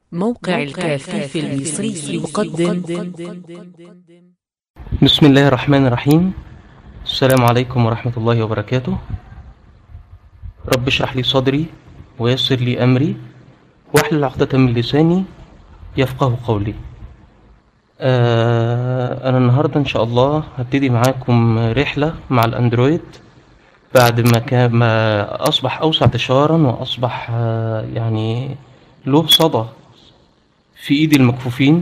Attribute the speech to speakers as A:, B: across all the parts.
A: موقع الكافي المصري يقدم
B: بسم الله الرحمن الرحيم السلام عليكم ورحمة الله وبركاته رب اشرح لي صدري ويسر لي أمري واحلل عقدة من لساني يفقه قولي آه أنا النهاردة إن شاء الله هبتدي معاكم رحلة مع الأندرويد بعد ما كان ما أصبح أوسع انتشارا وأصبح آه يعني له صدى في إيد المكفوفين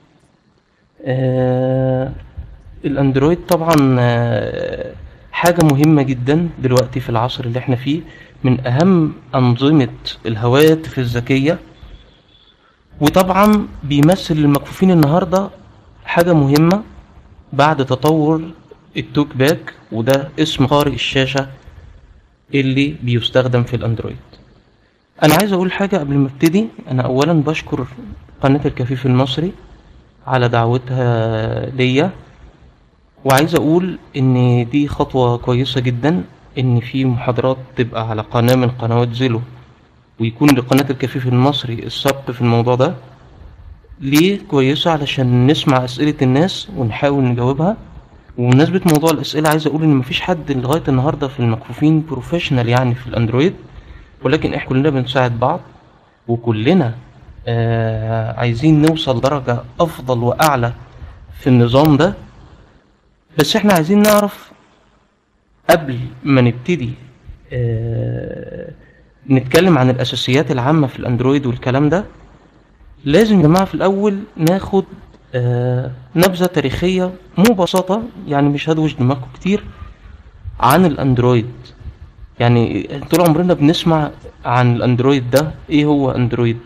B: آه الأندرويد طبعا آه حاجة مهمة جدا دلوقتي في العصر اللي احنا فيه من أهم أنظمة الهواتف الذكية وطبعا بيمثل للمكفوفين النهاردة حاجة مهمة بعد تطور التوك باك وده اسم قارئ الشاشة اللي بيستخدم في الأندرويد أنا عايز أقول حاجة قبل ما ابتدي أنا أولا بشكر قناة الكفيف المصري على دعوتها ليا وعايز أقول إن دي خطوة كويسة جدا إن في محاضرات تبقى على قناة من قنوات زيلو ويكون لقناة الكفيف المصري السبق في الموضوع ده ليه كويسة علشان نسمع أسئلة الناس ونحاول نجاوبها وبمناسبة موضوع الأسئلة عايز أقول إن مفيش حد لغاية النهاردة في المكفوفين بروفيشنال يعني في الأندرويد ولكن إحنا كلنا بنساعد بعض وكلنا آه عايزين نوصل درجة أفضل وأعلى في النظام ده بس إحنا عايزين نعرف قبل ما نبتدي آه نتكلم عن الأساسيات العامة في الأندرويد والكلام ده لازم يا جماعة في الأول ناخد آه نبذة تاريخية مبسطة يعني مش هدوش دماغكم كتير عن الأندرويد يعني طول عمرنا بنسمع عن الأندرويد ده إيه هو أندرويد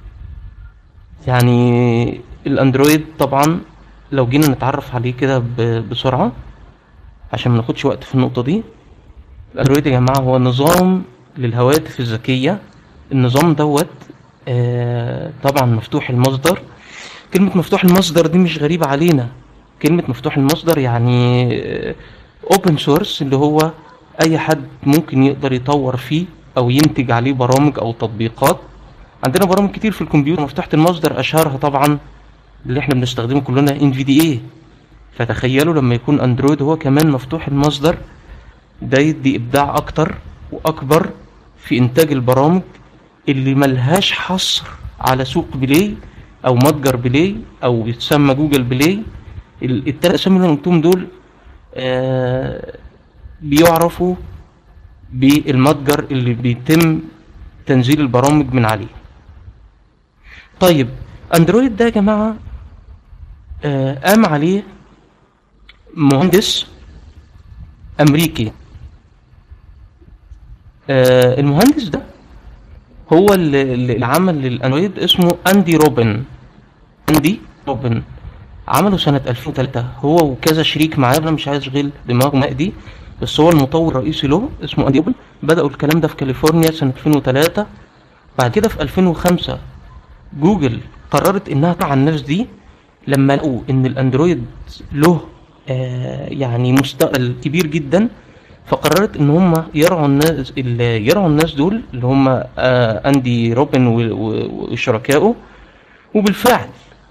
B: يعني الأندرويد طبعا لو جينا نتعرف عليه كده بسرعة عشان ما ناخدش وقت في النقطة دي الأندرويد يا جماعة هو نظام للهواتف الذكية النظام دوت آه طبعا مفتوح المصدر كلمة مفتوح المصدر دي مش غريبة علينا كلمة مفتوح المصدر يعني اوبن سورس اللي هو اي حد ممكن يقدر يطور فيه او ينتج عليه برامج او تطبيقات عندنا برامج كتير في الكمبيوتر مفتوحة المصدر اشهرها طبعا اللي احنا بنستخدمه كلنا ان في دي اي فتخيلوا لما يكون اندرويد هو كمان مفتوح المصدر ده يدي ابداع اكتر واكبر في انتاج البرامج اللي ملهاش حصر على سوق بلاي او متجر بلاي او يتسمى جوجل بلاي التلات اسامي اللي انا قلتهم دول آه بيعرفوا بالمتجر اللي بيتم تنزيل البرامج من عليه طيب اندرويد ده يا جماعه آه قام عليه مهندس امريكي آه المهندس ده هو اللي عمل للاندرويد اسمه اندي روبن اندي روبن عمله سنة 2003 هو وكذا شريك معاه انا مش عايز اشغل دماغ دي بس هو المطور الرئيسي له اسمه اندي روبن بدأوا الكلام ده في كاليفورنيا سنة 2003 بعد كده في 2005 جوجل قررت انها تقع الناس دي لما لقوا ان الاندرويد له آه يعني مستقبل كبير جدا فقررت ان هم يرعوا الناس اللي يرعوا الناس دول اللي هم آه اندي روبن وشركائه وبالفعل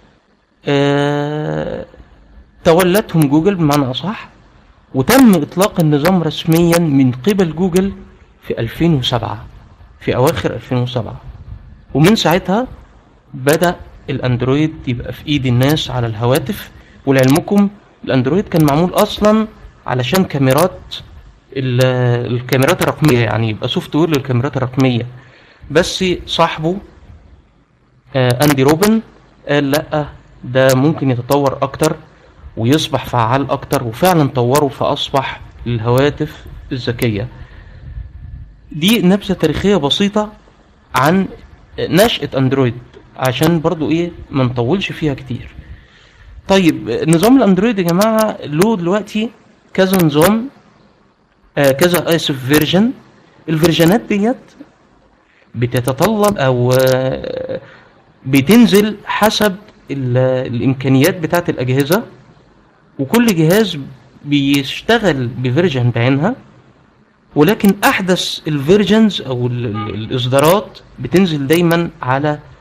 B: آه تولتهم جوجل بمعنى اصح وتم اطلاق النظام رسميا من قبل جوجل في 2007 في اواخر 2007 ومن ساعتها بدا الاندرويد يبقى في ايد الناس على الهواتف ولعلمكم الاندرويد كان معمول اصلا علشان كاميرات الكاميرات الرقميه يعني يبقى سوفت وير للكاميرات الرقميه بس صاحبه آه اندي روبن قال لا ده ممكن يتطور اكتر ويصبح فعال اكتر وفعلا طوره فاصبح للهواتف الذكيه دي نبذه تاريخيه بسيطه عن نشاه اندرويد عشان برضو ايه ما نطولش فيها كتير طيب نظام الاندرويد يا جماعه له دلوقتي كذا نظام آه كذا اسف فيرجن الفيرجنات ديت بتتطلب او آه بتنزل حسب الامكانيات بتاعه الاجهزه وكل جهاز بيشتغل بفيرجن بعينها ولكن احدث الفيرجنز او ال- ال- الاصدارات بتنزل دايما على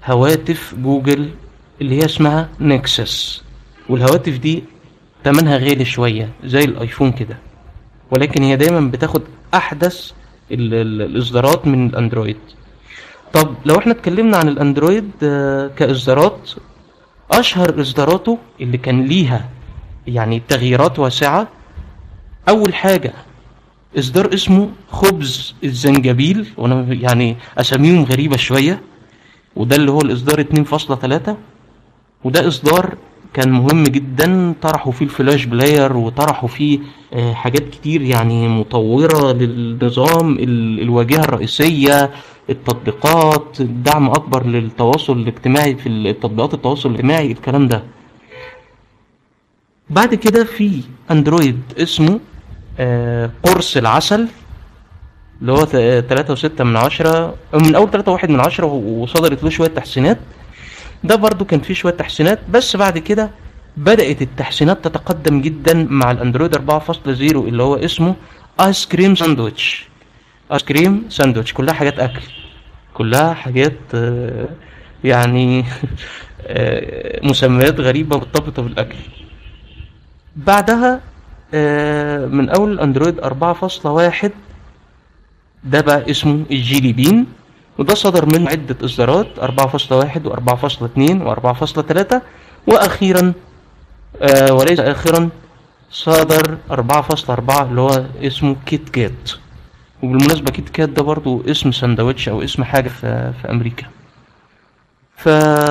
B: هواتف جوجل اللي هي اسمها نكسس والهواتف دي تمنها غالي شوية زي الايفون كده ولكن هي دايما بتاخد احدث ال- ال- الاصدارات من الاندرويد طب لو احنا اتكلمنا عن الاندرويد آه، كاصدارات اشهر اصداراته اللي كان ليها يعني تغييرات واسعة اول حاجة اصدار اسمه خبز الزنجبيل وانا يعني اساميهم غريبة شوية وده اللي هو الاصدار 2.3 وده اصدار كان مهم جدا طرحوا فيه الفلاش بلاير وطرحوا فيه آه، حاجات كتير يعني مطورة للنظام ال- الواجهة الرئيسية التطبيقات دعم اكبر للتواصل الاجتماعي في التطبيقات التواصل الاجتماعي الكلام ده بعد كده في اندرويد اسمه آه، قرص العسل اللي هو ت- تلاتة وستة من عشرة من أول تلاتة واحد من عشرة و- وصدرت له شوية تحسينات ده برضو كان فيه شوية تحسينات بس بعد كده بدأت التحسينات تتقدم جدا مع الأندرويد 4.0 اللي هو اسمه آيس كريم ساندويتش آيس كريم ساندويتش كلها حاجات أكل كلها حاجات آه، يعني آه، مسميات غريبة مرتبطة بالأكل بعدها آه، من أول الأندرويد 4.1 ده بقى اسمه الجيلي بين وده صدر منه عدة إصدارات 4.1 و4.2 و4.3 وأخيرا آه وليس آخرا صدر 4.4 اللي هو اسمه كيت كات وبالمناسبة كيت كات ده برضو اسم سندوتش أو اسم حاجة في, في أمريكا ف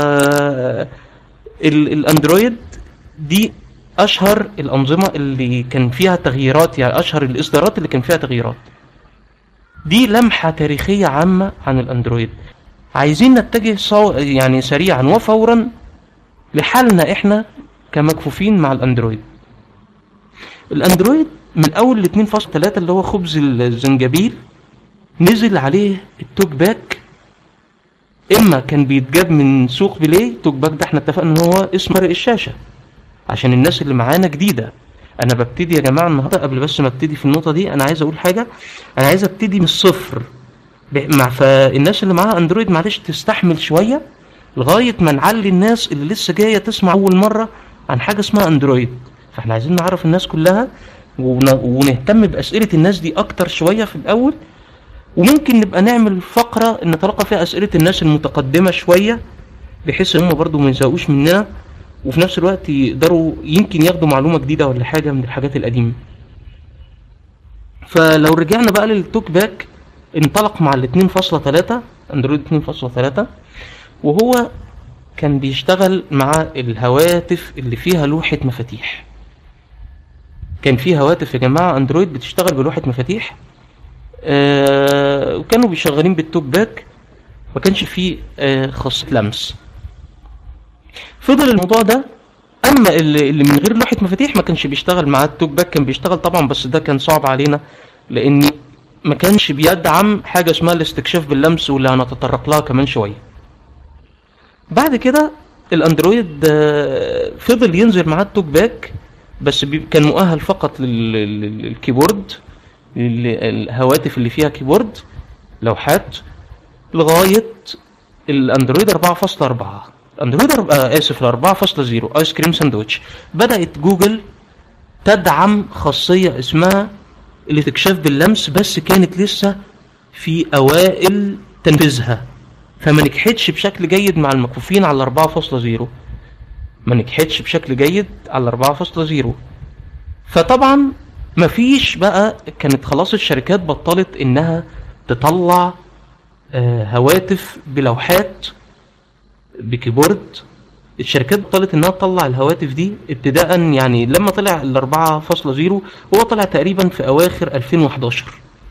B: ال- الأندرويد دي أشهر الأنظمة اللي كان فيها تغييرات يعني أشهر الإصدارات اللي كان فيها تغييرات دي لمحة تاريخية عامة عن الأندرويد عايزين نتجه صو... يعني سريعا وفورا لحالنا احنا كمكفوفين مع الأندرويد الأندرويد من أول ال 2.3 اللي هو خبز الزنجبيل نزل عليه التوك باك إما كان بيتجاب من سوق بلاي توك باك ده احنا اتفقنا إن هو اسم مرق الشاشة عشان الناس اللي معانا جديدة انا ببتدي يا جماعه النهارده قبل بس ما ابتدي في النقطه دي انا عايز اقول حاجه انا عايز ابتدي من الصفر ب- مع فالناس اللي معاها اندرويد معلش تستحمل شويه لغايه ما نعلي الناس اللي لسه جايه تسمع اول مره عن حاجه اسمها اندرويد فاحنا عايزين نعرف الناس كلها ون- ونهتم باسئله الناس دي اكتر شويه في الاول وممكن نبقى نعمل فقره نتلقى فيها اسئله الناس المتقدمه شويه بحيث ان هم برضو ما يزهقوش مننا وفي نفس الوقت يقدروا يمكن ياخدوا معلومة جديدة ولا حاجة من الحاجات القديمة فلو رجعنا بقى للتوك باك انطلق مع ال 2.3 اندرويد 2.3 وهو كان بيشتغل مع الهواتف اللي فيها لوحة مفاتيح كان في هواتف يا جماعة اندرويد بتشتغل بلوحة مفاتيح آه وكانوا بيشغلين بالتوك باك ما كانش فيه آه خاصية لمس فضل الموضوع ده اما اللي, اللي من غير لوحه مفاتيح ما كانش بيشتغل مع التوك باك كان بيشتغل طبعا بس ده كان صعب علينا لان ما كانش بيدعم حاجه اسمها الاستكشاف باللمس واللي هنتطرق لها كمان شويه بعد كده الاندرويد آه، فضل ينزل معاه التوك باك بس بي- كان مؤهل فقط لل- لل- للكيبورد لل- الهواتف اللي فيها كيبورد لوحات لغايه الاندرويد 4.4 اندرويد أرب- آه اسف ال 4.0 ايس كريم ساندوتش بدات جوجل تدعم خاصيه اسمها الاستكشاف باللمس بس كانت لسه في اوائل تنفيذها فما نجحتش بشكل جيد مع المكفوفين على 4.0 ما نجحتش بشكل جيد على 4.0 فطبعا مفيش بقى كانت خلاص الشركات بطلت انها تطلع آه، هواتف بلوحات بكيبورد الشركات بطلت انها تطلع الهواتف دي ابتداء يعني لما طلع ال 4.0 هو طلع تقريبا في اواخر 2011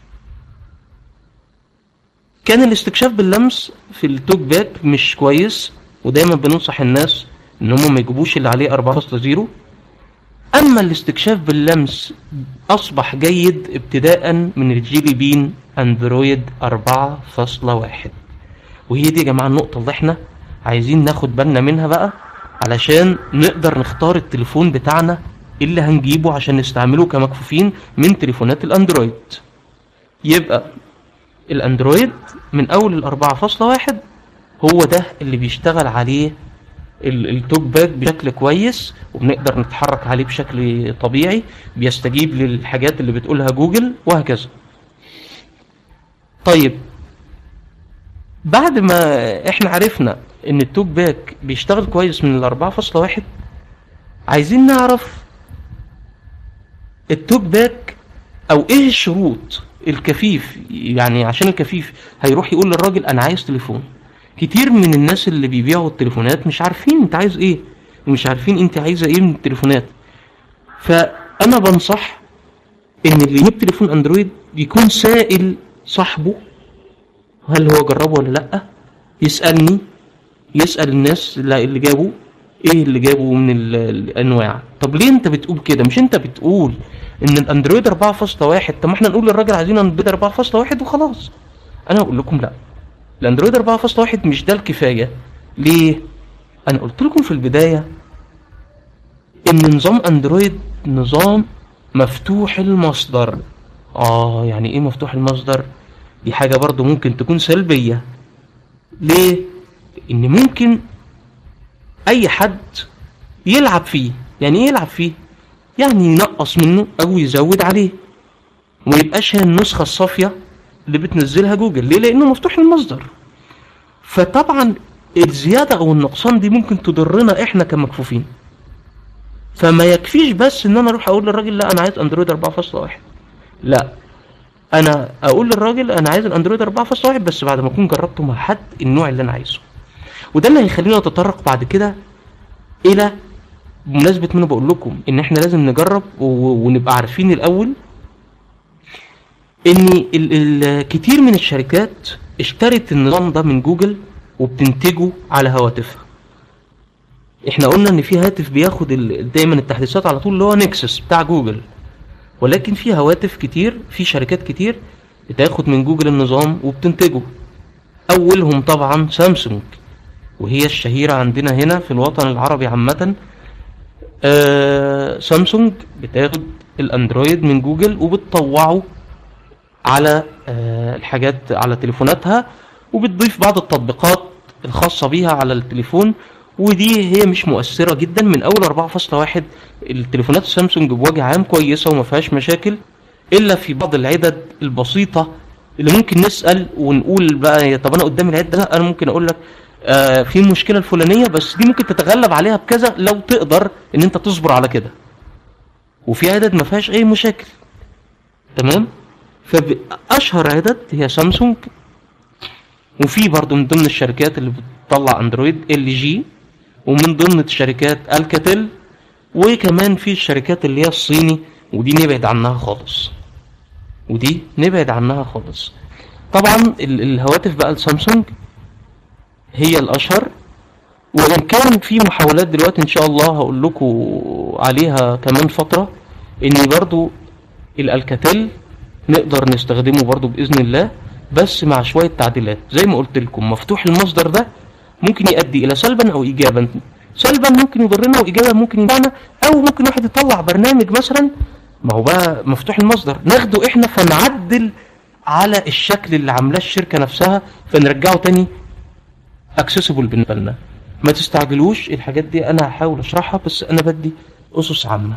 B: كان الاستكشاف باللمس في التوك باك مش كويس ودايما بننصح الناس ان هم ما يجيبوش اللي عليه 4.0 اما الاستكشاف باللمس اصبح جيد ابتداء من الجيلي بين اندرويد 4.1 وهي دي يا جماعه النقطه اللي احنا عايزين ناخد بالنا منها بقى علشان نقدر نختار التليفون بتاعنا اللي هنجيبه عشان نستعمله كمكفوفين من تليفونات الاندرويد يبقى الاندرويد من اول ال 4.1 هو ده اللي بيشتغل عليه ال- التوك باك بشكل كويس وبنقدر نتحرك عليه بشكل طبيعي بيستجيب للحاجات اللي بتقولها جوجل وهكذا طيب بعد ما احنا عرفنا ان التوك باك بيشتغل كويس من ال 4.1 عايزين نعرف التوك باك او ايه الشروط الكفيف يعني عشان الكفيف هيروح يقول للراجل انا عايز تليفون كتير من الناس اللي بيبيعوا التليفونات مش عارفين انت عايز ايه ومش عارفين انت عايزه ايه من التليفونات فانا بنصح ان اللي يجيب تليفون اندرويد يكون سائل صاحبه هل هو جربه ولا لا يسالني يسال الناس اللي اللي جابوا ايه اللي جابوا من ال- الانواع طب ليه انت بتقول كده مش انت بتقول ان الاندرويد 4.1 طب ما احنا نقول للراجل عايزين اندرويد 4.1 وخلاص انا اقول لكم لا الاندرويد 4.1 مش ده الكفايه ليه انا قلت لكم في البدايه ان نظام اندرويد نظام مفتوح المصدر اه يعني ايه مفتوح المصدر دي حاجه برضو ممكن تكون سلبيه ليه ان ممكن اي حد يلعب فيه يعني ايه يلعب فيه يعني ينقص منه او يزود عليه وما يبقاش هي النسخه الصافيه اللي بتنزلها جوجل ليه لانه مفتوح المصدر فطبعا الزياده او النقصان دي ممكن تضرنا احنا كمكفوفين فما يكفيش بس ان انا اروح اقول للراجل لا انا عايز اندرويد 4.1 لا انا اقول للراجل انا عايز الاندرويد 4.1 بس بعد ما اكون جربته مع حد النوع اللي انا عايزه وده اللي هيخلينا نتطرق بعد كده الى بمناسبة ما انا بقول لكم ان احنا لازم نجرب و- ونبقى عارفين الاول ان ال- ال- كتير من الشركات اشترت النظام ده من جوجل وبتنتجه على هواتفها احنا قلنا ان في هاتف بياخد ال- دايما التحديثات على طول اللي هو نكسس بتاع جوجل ولكن في هواتف كتير في شركات كتير بتاخد من جوجل النظام وبتنتجه اولهم طبعا سامسونج وهي الشهيرة عندنا هنا في الوطن العربي عامة آه سامسونج بتاخد الاندرويد من جوجل وبتطوعه على آه الحاجات على تليفوناتها وبتضيف بعض التطبيقات الخاصة بيها على التليفون ودي هي مش مؤثرة جدا من اول 4.1 التليفونات السامسونج بوجه عام كويسة وما فيهاش مشاكل الا في بعض العدد البسيطة اللي ممكن نسأل ونقول بقى طب انا قدامي العدة لا انا ممكن اقول لك آه في المشكلة الفلانية بس دي ممكن تتغلب عليها بكذا لو تقدر ان انت تصبر على كده وفي عدد ما فيهاش اي مشاكل تمام فاشهر عدد هي سامسونج وفي برضو من ضمن الشركات اللي بتطلع اندرويد ال جي ومن ضمن الشركات الكاتل وكمان في الشركات اللي هي الصيني ودي نبعد عنها خالص ودي نبعد عنها خالص طبعا ال- الهواتف بقى السامسونج هي الاشهر وان كان في محاولات دلوقتي ان شاء الله هقول لكم عليها كمان فتره ان برضو الالكاتيل نقدر نستخدمه برضو باذن الله بس مع شويه تعديلات زي ما قلت لكم مفتوح المصدر ده ممكن يؤدي الى سلبا او ايجابا سلبا ممكن يضرنا وايجابا ممكن ينفعنا او ممكن واحد يطلع برنامج مثلا ما هو بقى مفتوح المصدر ناخده احنا فنعدل على الشكل اللي عاملاه الشركه نفسها فنرجعه تاني اكسسبل بالنسبه لنا ما تستعجلوش الحاجات دي انا هحاول اشرحها بس انا بدي اسس عامه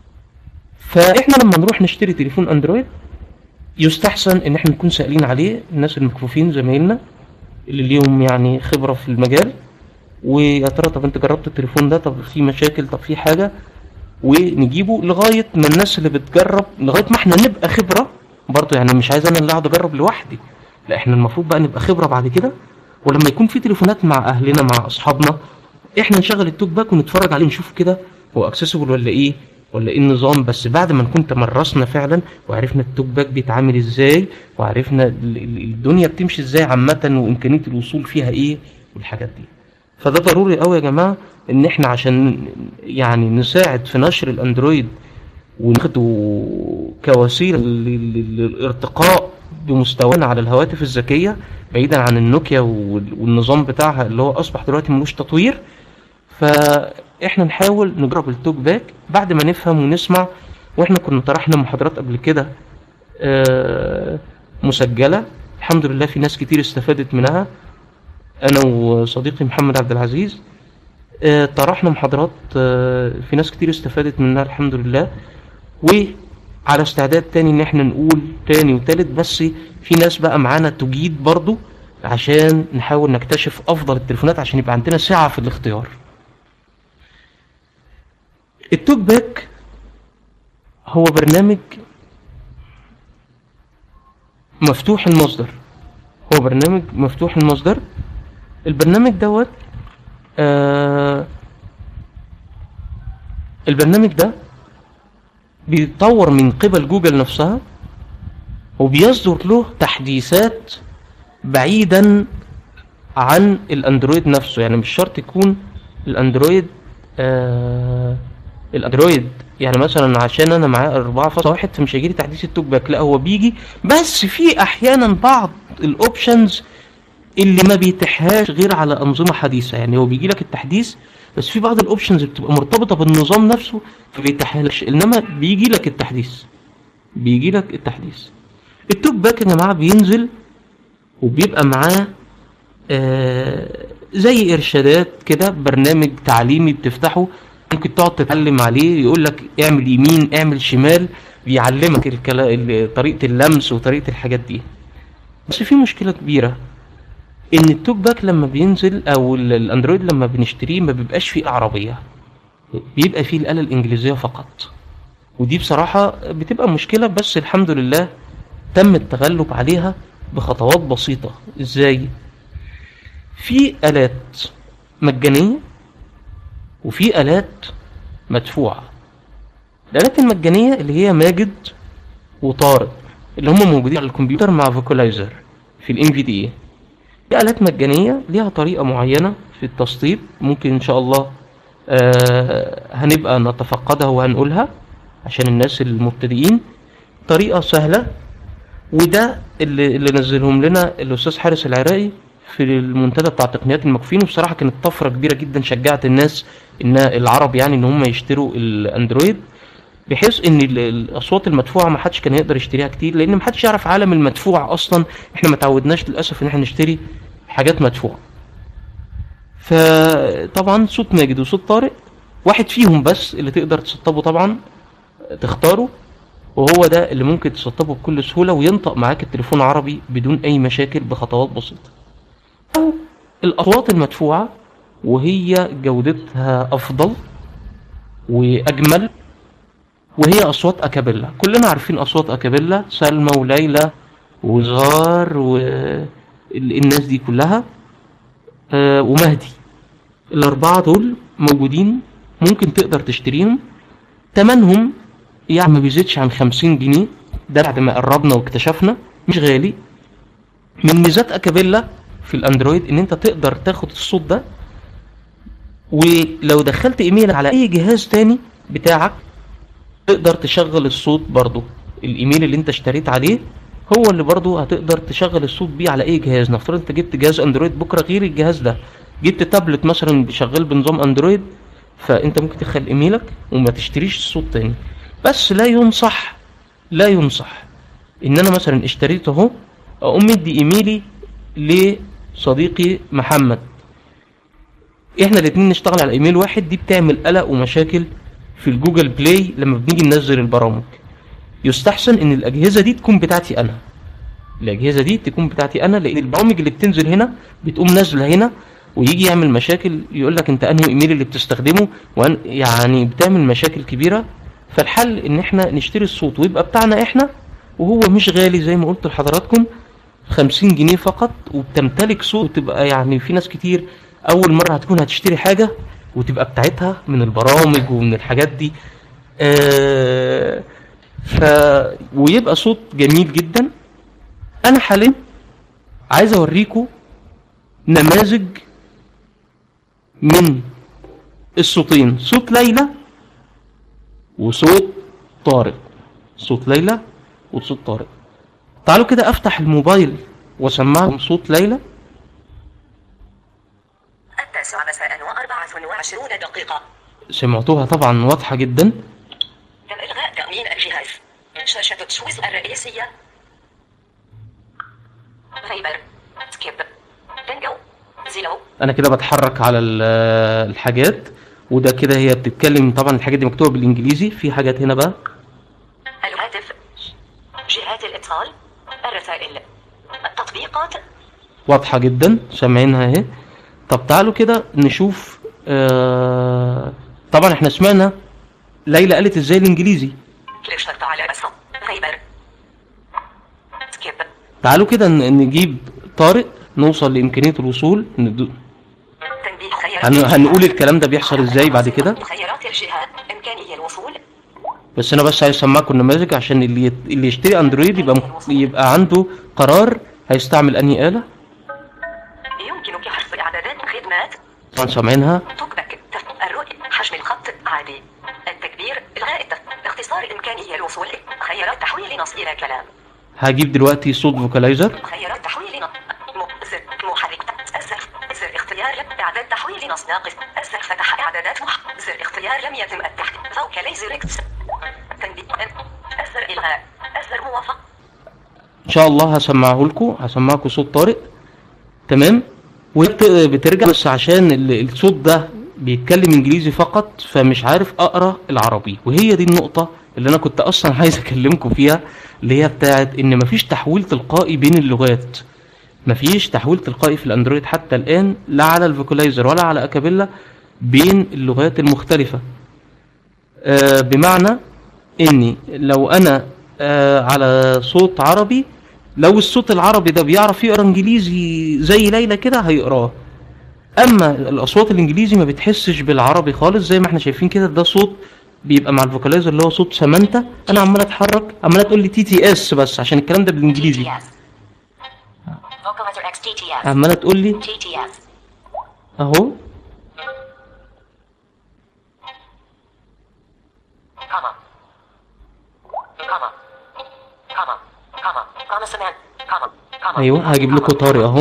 B: فاحنا لما نروح نشتري تليفون اندرويد يستحسن ان احنا نكون سائلين عليه الناس المكفوفين زمايلنا اللي ليهم يعني خبره في المجال ويا ترى طب انت جربت التليفون ده طب في مشاكل طب في حاجه ونجيبه لغايه ما الناس اللي بتجرب لغايه ما احنا نبقى خبره برضه يعني مش عايز انا اللي اقعد اجرب لوحدي لا احنا المفروض بقى نبقى خبره بعد كده ولما يكون في تليفونات مع اهلنا مع اصحابنا احنا نشغل التوك باك ونتفرج عليه نشوف كده هو اكسسبل ولا ايه ولا ايه النظام بس بعد ما نكون تمرسنا فعلا وعرفنا التوك باك بيتعامل ازاي وعرفنا ال- ال- الدنيا بتمشي ازاي عامه وامكانيه الوصول فيها ايه والحاجات دي فده ضروري قوي يا جماعه ان احنا عشان يعني نساعد في نشر الاندرويد وناخده كوسيله لل- لل- للارتقاء بمستوانا على الهواتف الذكيه بعيدا عن النوكيا وال- والنظام بتاعها اللي هو اصبح دلوقتي ملوش تطوير فاحنا نحاول نجرب التوك باك بعد ما نفهم ونسمع واحنا كنا طرحنا محاضرات قبل كده آه، مسجله الحمد لله في ناس كتير استفادت منها انا وصديقي محمد عبد العزيز آه، طرحنا محاضرات آه، في ناس كتير استفادت منها الحمد لله وعلى استعداد تاني ان احنا نقول تاني وتالت بس في ناس بقى معانا تجيد برضو عشان نحاول نكتشف افضل التليفونات عشان يبقى عندنا سعة في الاختيار التوك باك هو برنامج مفتوح المصدر هو برنامج مفتوح المصدر البرنامج دوت آه البرنامج ده بيتطور من قبل جوجل نفسها وبيصدر له تحديثات بعيدا عن الاندرويد نفسه يعني مش شرط يكون الاندرويد آه الاندرويد يعني مثلا عشان انا معايا 4.1 فمش هيجيلي تحديث التوك باك لا هو بيجي بس في احيانا بعض الاوبشنز اللي ما بيتيحهاش غير على انظمه حديثه يعني هو بيجي لك التحديث بس في بعض الاوبشنز بتبقى مرتبطه بالنظام نفسه فبيتيحهالكش انما بيجي لك التحديث بيجي لك التحديث التوك باك يا جماعه بينزل وبيبقى معاه آه زي ارشادات كده برنامج تعليمي بتفتحه ممكن تقعد تتعلم عليه يقول لك اعمل يمين اعمل شمال بيعلمك الكلا... طريقه اللمس وطريقه الحاجات دي بس في مشكله كبيره ان التوك باك لما بينزل او ال- الاندرويد لما بنشتريه ما بيبقاش فيه عربيه بيبقى فيه الاله الانجليزيه فقط ودي بصراحه بتبقى مشكله بس الحمد لله تم التغلب عليها بخطوات بسيطه ازاي في الات مجانيه وفي الات مدفوعه الالات المجانيه اللي هي ماجد وطارق اللي هم موجودين على الكمبيوتر مع فوكولايزر في الام في دي في آلات مجانية ليها طريقة معينة في التسطيب ممكن إن شاء الله آه هنبقى نتفقدها وهنقولها عشان الناس المبتدئين طريقة سهلة وده اللي, اللي نزلهم لنا الأستاذ حارس العراقي في المنتدى بتاع تقنيات المكفين وبصراحة كانت طفرة كبيرة جدا شجعت الناس إن العرب يعني إن هم يشتروا الأندرويد بحيث ان ال- الاصوات المدفوعه ما حدش كان يقدر يشتريها كتير لان ما حدش يعرف عالم المدفوع اصلا احنا ما تعودناش للاسف ان احنا نشتري حاجات مدفوعه فطبعا صوت ماجد وصوت طارق واحد فيهم بس اللي تقدر تسطبه طبعا تختاره وهو ده اللي ممكن تسطبه بكل سهوله وينطق معاك التليفون عربي بدون اي مشاكل بخطوات بسيطه او الاصوات المدفوعه وهي جودتها افضل واجمل وهي اصوات اكابيلا كلنا عارفين اصوات اكابيلا سلمى وليلى وزار والناس دي كلها آه، ومهدي الاربعه دول موجودين ممكن تقدر تشتريهم تمنهم يعني ما بيزيدش عن خمسين جنيه ده بعد ما قربنا واكتشفنا مش غالي من ميزات اكابيلا في الاندرويد ان انت تقدر تاخد الصوت ده ولو دخلت ايميل على اي جهاز تاني بتاعك تقدر تشغل الصوت برضو الايميل اللي انت اشتريت عليه هو اللي برضو هتقدر تشغل الصوت بيه على اي جهاز نفترض انت جبت جهاز اندرويد بكره غير الجهاز ده جبت تابلت مثلا شغال بنظام اندرويد فانت ممكن تدخل ايميلك وما تشتريش الصوت تاني بس لا ينصح لا ينصح ان انا مثلا اشتريت اهو اقوم مدي ايميلي لصديقي محمد احنا الاتنين نشتغل على ايميل واحد دي بتعمل قلق ومشاكل في الجوجل بلاي لما بنيجي ننزل البرامج يستحسن ان الاجهزه دي تكون بتاعتي انا الاجهزه دي تكون بتاعتي انا لان البرامج اللي بتنزل هنا بتقوم نازله هنا ويجي يعمل مشاكل يقول لك انت انهي ايميل اللي بتستخدمه وأن يعني بتعمل مشاكل كبيره فالحل ان احنا نشتري الصوت ويبقى بتاعنا احنا وهو مش غالي زي ما قلت لحضراتكم 50 جنيه فقط وبتمتلك صوت وتبقى يعني في ناس كتير اول مره هتكون هتشتري حاجه وتبقى بتاعتها من البرامج ومن الحاجات دي آه ف ويبقى صوت جميل جدا انا حاليا عايز اوريكم نماذج من الصوتين صوت ليلى وصوت طارق صوت ليلى وصوت طارق تعالوا كده افتح الموبايل واسمعكم صوت ليلى
C: التاسعة مساء وأربعة وعشرون دقيقة
B: سمعتوها طبعا واضحة جدا
C: تم إلغاء تأمين الجهاز شاشة تشويس الرئيسية هايبر سكيب بنجو زيرو
B: انا كده بتحرك على ال- الحاجات وده كده هي بتتكلم طبعا الحاجات دي مكتوبه بالانجليزي في حاجات هنا بقى
C: الهاتف جهات الاتصال الرسائل التطبيقات
B: واضحه جدا سامعينها اهي طب تعالوا كده نشوف آه طبعا احنا سمعنا ليلى قالت ازاي الانجليزي
C: الاشتراك على اسهم غيبر سكيب
B: تعالوا كده ن- نجيب طارق نوصل لامكانيه الوصول ندو-
C: تنبيه خيارات
B: هن- هنقول الكلام ده بيحصل ازاي بعد كده
C: خيارات الجهات إمكانية الوصول
B: بس انا بس عايز اسمعكم النماذج عشان اللي يت- اللي يشتري اندرويد يبقى م- يبقى عنده قرار هيستعمل انهي آلة
C: يمكنك حفظ إعدادات خدمات
B: طبعا سامعينها
C: توكباك تف- الرؤية حجم الخط عادي التكبير إلغاء التف اختصار إمكانية الوصول خيارات تحويل نص إلى كلام
B: هجيب دلوقتي صوت فوكالايزر
C: خيارات تحويل نص م- زر محرك السقف زر اختيار لم إعداد تحويل نص ناقص السقف فتح إعدادات مح زر اختيار لم يتم التحت فوق ليزر اكس تنبيه أزر إلغاء أزر موافق
B: ان شاء الله هسمعه لكم هسمعكم صوت طارق تمام وبت- بترجع بس عشان ال- الصوت ده بيتكلم انجليزي فقط فمش عارف اقرا العربي وهي دي النقطه اللي انا كنت اصلا عايز اكلمكم فيها اللي هي بتاعت ان مفيش تحويل تلقائي بين اللغات مفيش تحويل تلقائي في الاندرويد حتى الان لا على الفوكالايزر ولا على اكابيلا بين اللغات المختلفه آه بمعنى اني لو انا آه على صوت عربي لو الصوت العربي ده بيعرف يقرا انجليزي زي ليلى كده هيقراه اما الاصوات الانجليزي ما بتحسش بالعربي خالص زي ما احنا شايفين كده ده صوت بيبقى مع الفوكالايزر اللي هو صوت سمانتا انا عمال اتحرك عماله تقول لي تي تي اس بس عشان الكلام ده بالانجليزي
C: TTS Vocalizer X TTS
B: عماله تقول لي
C: TTS
B: اهو
C: comma comma comma comma comma cement comma comma
B: ايوه هجيب لكم طارق اهو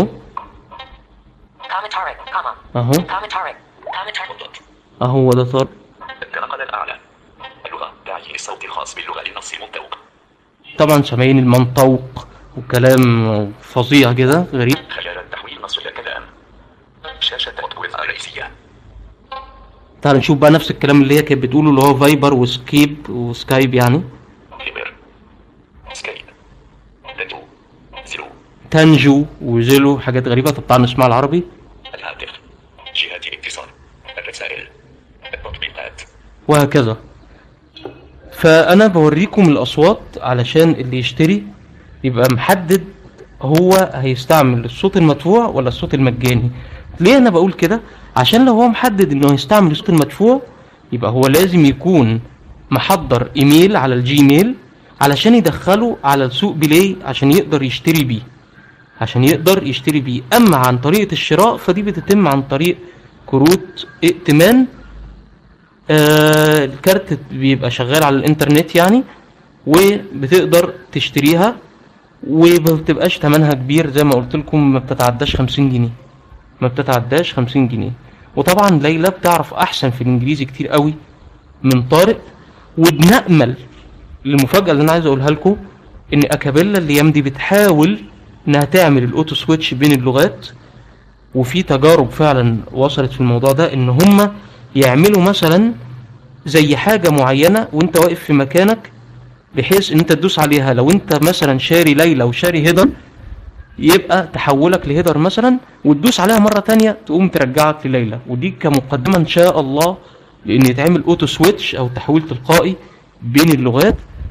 C: comma Tarek comma
B: اهو
C: comma Tarek comma Tarek
B: اهو ده طارق
D: النقل الأعلى اللغة تعيين الصوت الخاص باللغة للنص منطوق
B: طبعا سامعين المنطوق وكلام فظيع كده غريب
D: خيار تحويل نص إلى كلام شاشة التطوير الرئيسية
B: تعال نشوف بقى نفس الكلام اللي هي كانت بتقوله اللي هو فايبر وسكيب وسكايب يعني
D: هبر سكايب لتو زيرو
B: تانجو وزيلو حاجات غريبة طب تعال نسمع العربي
D: الهاتف جهات الاتصال الرسائل التطبيقات
B: وهكذا فانا بوريكم الاصوات علشان اللي يشتري يبقى محدد هو هيستعمل الصوت المدفوع ولا الصوت المجاني ليه انا بقول كده عشان لو هو محدد انه هيستعمل الصوت المدفوع يبقى هو لازم يكون محضر ايميل على الجيميل علشان يدخله على السوق بلاي عشان يقدر يشتري بيه عشان يقدر يشتري بيه اما عن طريقة الشراء فدي بتتم عن طريق كروت ائتمان آه الكارت بيبقى شغال على الانترنت يعني وبتقدر تشتريها وما بتبقاش تمنها كبير زي ما قلت لكم ما بتتعداش 50 جنيه ما بتتعداش 50 جنيه وطبعا ليلى بتعرف احسن في الانجليزي كتير قوي من طارق وبنأمل المفاجأة اللي انا عايز اقولها لكم ان اكابيلا الايام دي بتحاول انها تعمل الاوتو سويتش بين اللغات وفي تجارب فعلا وصلت في الموضوع ده ان هم يعملوا مثلا زي حاجة معينة وانت واقف في مكانك بحيث ان انت تدوس عليها لو انت مثلا شاري ليلى وشاري هيدر يبقى تحولك لهيدر مثلا وتدوس عليها مرة تانية تقوم ترجعك لليلى ودي كمقدمة ان شاء الله لان يتعمل اوتو سويتش او تحويل تلقائي بين اللغات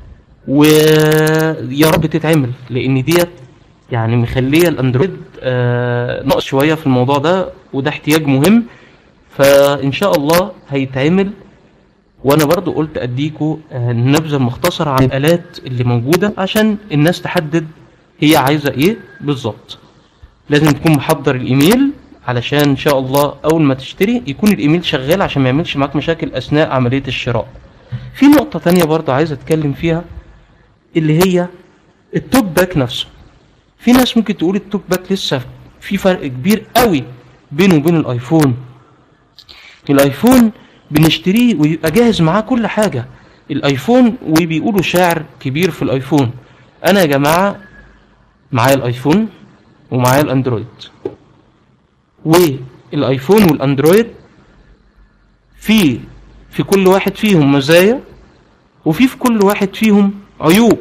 B: ويا رب تتعمل لان ديت يعني مخليه الاندرويد آه ناقص شويه في الموضوع ده وده احتياج مهم فان شاء الله هيتعمل وانا برضو قلت اديكوا آه، نبذه مختصره عن الالات اللي موجوده عشان الناس تحدد هي عايزه ايه بالظبط لازم تكون محضر الايميل علشان ان شاء الله اول ما تشتري يكون الايميل شغال عشان ما يعملش معاك مشاكل اثناء عمليه الشراء في نقطه تانية برضو عايز اتكلم فيها اللي هي التوك باك نفسه في ناس ممكن تقول التوك باك لسه في فرق كبير قوي بينه وبين الايفون الايفون بنشتريه ويبقى جاهز معاه كل حاجة الايفون وبيقولوا شاعر كبير في الايفون انا يا جماعة معايا الايفون ومعايا الاندرويد والايفون والاندرويد في في كل واحد فيهم مزايا وفي في كل واحد فيهم عيوب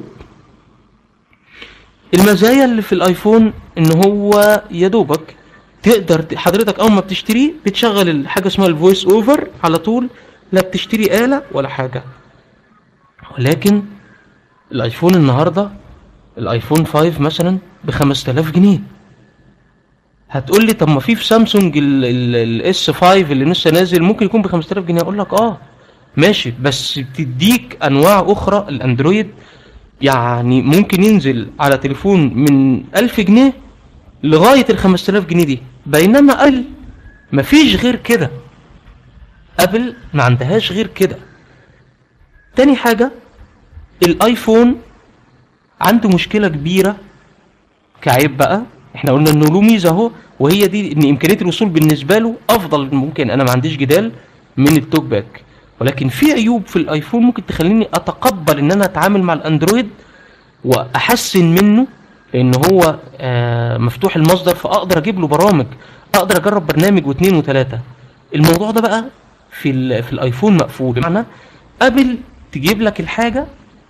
B: المزايا اللي في الايفون ان هو يا دوبك تقدر ت- حضرتك اول ما بتشتريه بتشغل ال- حاجه اسمها الفويس اوفر على طول لا بتشتري آلة ولا حاجه ولكن الايفون النهارده الايفون 5 مثلا ب 5000 جنيه هتقول لي طب ما في في سامسونج الاس 5 اللي لسه نازل ممكن يكون ب 5000 جنيه اقول لك اه ماشي بس بتديك انواع اخرى الاندرويد يعني ممكن ينزل على تليفون من 1000 جنيه لغايه ال 5000 جنيه دي بينما ابل مفيش غير كده ابل ما عندهاش غير كده تاني حاجه الايفون عنده مشكله كبيره كعيب بقى احنا قلنا انه له ميزه اهو وهي دي ان امكانيه الوصول بالنسبه له افضل ممكن انا ما عنديش جدال من التوك باك ولكن في عيوب في الايفون ممكن تخليني اتقبل ان انا اتعامل مع الاندرويد واحسن منه لان هو آه، مفتوح المصدر فاقدر اجيب له برامج اقدر اجرب برنامج واثنين وثلاثه الموضوع ده بقى في ال- في الايفون مقفول بمعنى ابل تجيب لك الحاجه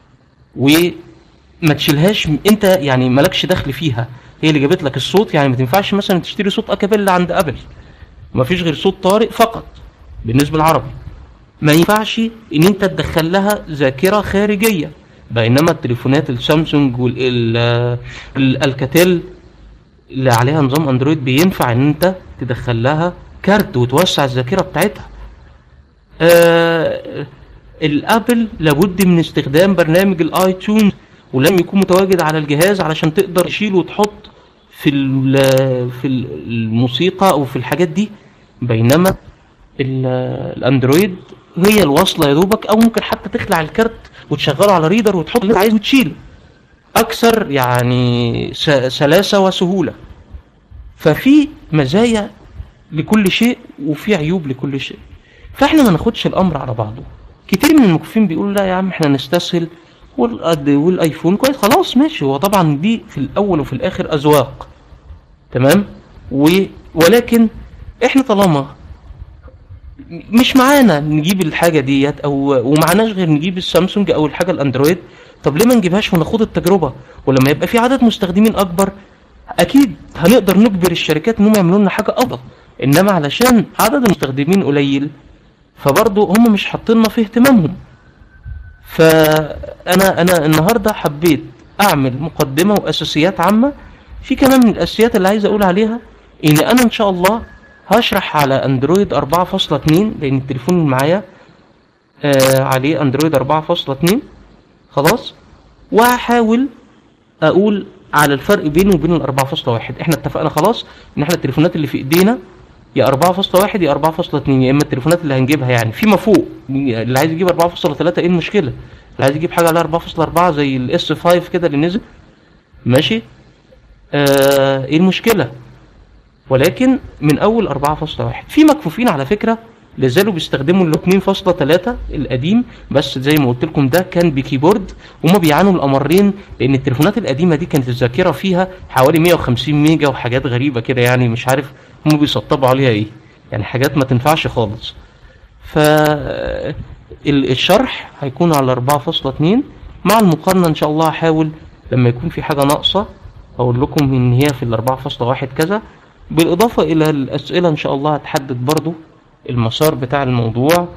B: وما تشيلهاش انت يعني مالكش دخل فيها هي اللي جابت لك الصوت يعني ما تنفعش مثلا تشتري صوت اكابيلا عند ابل ما فيش غير صوت طارق فقط بالنسبه للعربي ما ينفعش ان انت تدخل لها ذاكره خارجيه بينما التليفونات السامسونج والالكاتيل اللي عليها نظام اندرويد بينفع ان انت تدخل لها كارت وتوسع الذاكره بتاعتها آه الابل لابد من استخدام برنامج الاي تيونز ولازم يكون متواجد على الجهاز علشان تقدر تشيل وتحط في ال- في ال- الموسيقى او في الحاجات دي بينما ال- الاندرويد هي الوصله يا دوبك او ممكن حتى تخلع الكارت وتشغله على ريدر وتحط اللي انت عايزه وتشيله اكثر يعني س- سلاسه وسهوله ففي مزايا لكل شيء وفي عيوب لكل شيء فاحنا ما ناخدش الامر على بعضه كتير من المكفين بيقولوا لا يا عم احنا نستسهل والأد- والايفون كويس خلاص ماشي هو طبعا دي في الاول وفي الاخر اذواق تمام و... ولكن احنا طالما مش معانا نجيب الحاجه ديت او ومعناش غير نجيب السامسونج او الحاجه الاندرويد طب ليه ما نجيبهاش وناخد التجربه ولما يبقى في عدد مستخدمين اكبر اكيد هنقدر نجبر الشركات انهم يعملوا لنا حاجه افضل انما علشان عدد المستخدمين قليل فبرضه هم مش حاطيننا في اهتمامهم فانا انا النهارده حبيت اعمل مقدمه واساسيات عامه في كمان من الاساسيات اللي عايز اقول عليها ان انا ان شاء الله هشرح على اندرويد 4.2 لان التليفون اللي معايا آه عليه اندرويد 4.2 خلاص وهحاول اقول على الفرق بينه وبين ال 4.1 احنا اتفقنا خلاص ان احنا التليفونات اللي في ايدينا يا 4.1 يا 4.2 يا اما التليفونات اللي هنجيبها يعني فيما فوق اللي عايز يجيب 4.3 ايه المشكله اللي عايز يجيب حاجه عليها 4.4 زي الاس 5 كده اللي نزل ماشي آه ايه المشكله ولكن من اول 4.1 في مكفوفين على فكره لازالوا بيستخدموا ال 2.3 القديم بس زي ما قلت لكم ده كان بكيبورد وما بيعانوا من الامرين لان التليفونات القديمه دي كانت الذاكره فيها حوالي 150 ميجا وحاجات غريبه كده يعني مش عارف هم بيسطبوا عليها ايه يعني حاجات ما تنفعش خالص ف ال- الشرح هيكون على 4.2 مع المقارنه ان شاء الله هحاول لما يكون في حاجه ناقصه اقول لكم ان هي في ال 4.1 كذا بالاضافه الى الاسئله ان شاء الله هتحدد برضو المسار بتاع الموضوع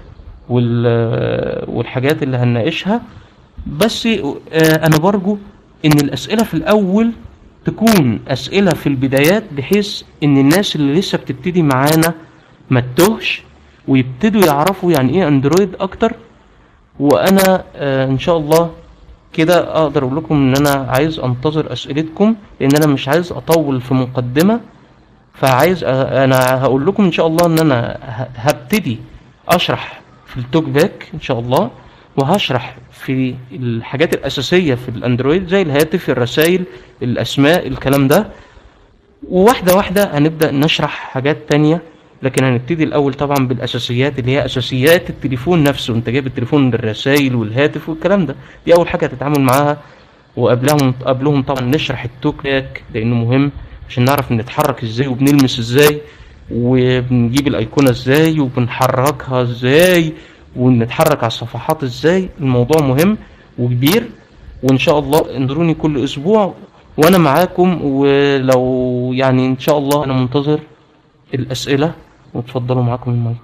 B: وال والحاجات اللي هنناقشها بس آه، انا برجو ان الاسئله في الاول تكون اسئله في البدايات بحيث ان الناس اللي لسه بتبتدي معانا ما تتوهش ويبتدوا يعرفوا يعني ايه اندرويد اكتر وانا آه، ان شاء الله كده اقدر اقول لكم ان انا عايز انتظر اسئلتكم لان انا مش عايز اطول في مقدمه فعايز أ- انا هقول لكم ان شاء الله ان انا ه- هبتدي اشرح في التوك باك ان شاء الله وهشرح في الحاجات الاساسيه في الاندرويد زي الهاتف الرسائل الاسماء الكلام ده وواحده واحده هنبدا نشرح حاجات تانية لكن هنبتدي الاول طبعا بالاساسيات اللي هي اساسيات التليفون نفسه انت جايب التليفون للرسائل والهاتف والكلام ده دي اول حاجه هتتعامل معاها وقبلهم قبلهم طبعا نشرح التوك باك لانه مهم عشان نعرف نتحرك ازاي وبنلمس ازاي وبنجيب الايقونه ازاي وبنحركها ازاي ونتحرك على الصفحات ازاي الموضوع مهم وكبير وان شاء الله انظروني كل اسبوع وانا معاكم ولو يعني ان شاء الله انا منتظر الاسئله وتفضلوا معاكم المايك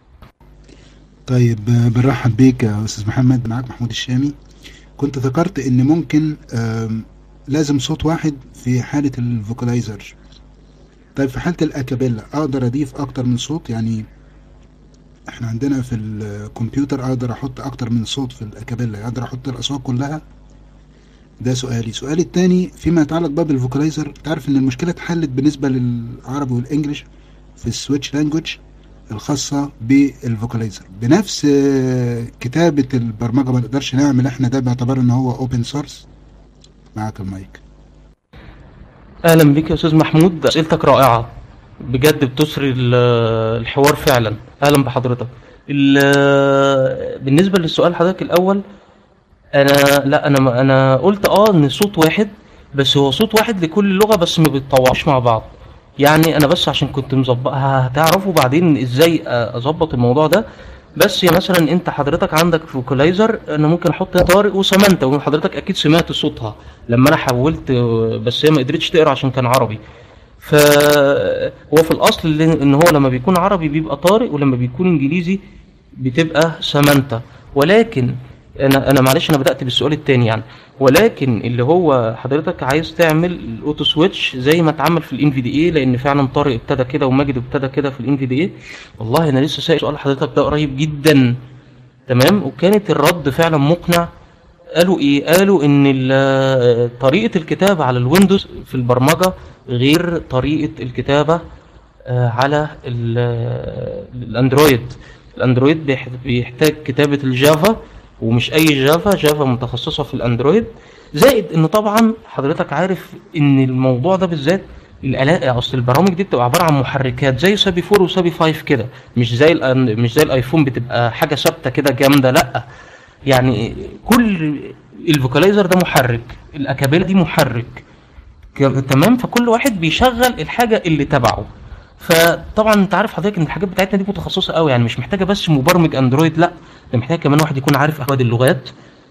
E: طيب آه، بنرحب بيك يا استاذ محمد معاك محمود الشامي كنت ذكرت ان ممكن آم، لازم صوت واحد في حالة الفوكالايزر طيب في حالة الاكابيلا اقدر اضيف اكتر من صوت يعني احنا عندنا في الكمبيوتر اقدر احط اكتر من صوت في الاكابيلا اقدر احط الاصوات كلها ده سؤالي سؤالي التاني فيما يتعلق بقى بالفوكالايزر تعرف ان المشكلة اتحلت بالنسبة للعربي والانجليش في السويتش لانجوج الخاصة بالفوكالايزر بنفس آه، كتابة البرمجة ما نقدرش نعمل احنا ده باعتبار ان هو اوبن سورس معاك المايك
B: اهلا بك يا استاذ محمود اسئلتك رائعه بجد بتسري ال- الحوار فعلا اهلا بحضرتك ال- بالنسبه للسؤال حضرتك الاول انا لا انا انا قلت اه ان صوت واحد بس هو صوت واحد لكل لغه بس ما بيتطوعوش مع بعض يعني انا بس عشان كنت مظبط هتعرفوا بعدين ازاي اظبط الموضوع ده بس يا مثلا انت حضرتك عندك فوكالايزر انا ممكن احط طارق وسمانتا وحضرتك اكيد سمعت صوتها لما انا حولت بس هي ما قدرتش تقرا عشان كان عربي فهو في الاصل اللي- ان هو لما بيكون عربي بيبقى طارق ولما بيكون انجليزي بتبقى سمانتا ولكن انا انا معلش انا بدات بالسؤال التاني يعني ولكن اللي هو حضرتك عايز تعمل الاوتو سويتش زي ما اتعمل في الان في دي اي لان فعلا طارق ابتدى كده وماجد ابتدى كده في الان في دي اي والله انا لسه سائل سؤال حضرتك ده قريب جدا تمام وكانت الرد فعلا مقنع قالوا ايه قالوا ان ال- طريقه الكتابه على الويندوز في البرمجه غير طريقه الكتابه آه، على ال- الاندرويد الاندرويد بيح- بيحتاج كتابه الجافا ومش اي جافا جافا متخصصه في الاندرويد زائد ان طبعا حضرتك عارف ان الموضوع ده بالذات الالات اصل البرامج دي بتبقى عباره عن محركات زي سابي 4 وسابي 5 كده مش زي الأن- مش زي الايفون بتبقى حاجه ثابته كده جامده لا يعني كل الفوكالايزر ده محرك الاكابيلا دي محرك ك- تمام فكل واحد بيشغل الحاجه اللي تبعه فطبعا انت عارف حضرتك ان الحاجات بتاعتنا دي متخصصه قوي يعني مش محتاجه بس مبرمج اندرويد لا ده محتاج كمان واحد يكون عارف اكواد اللغات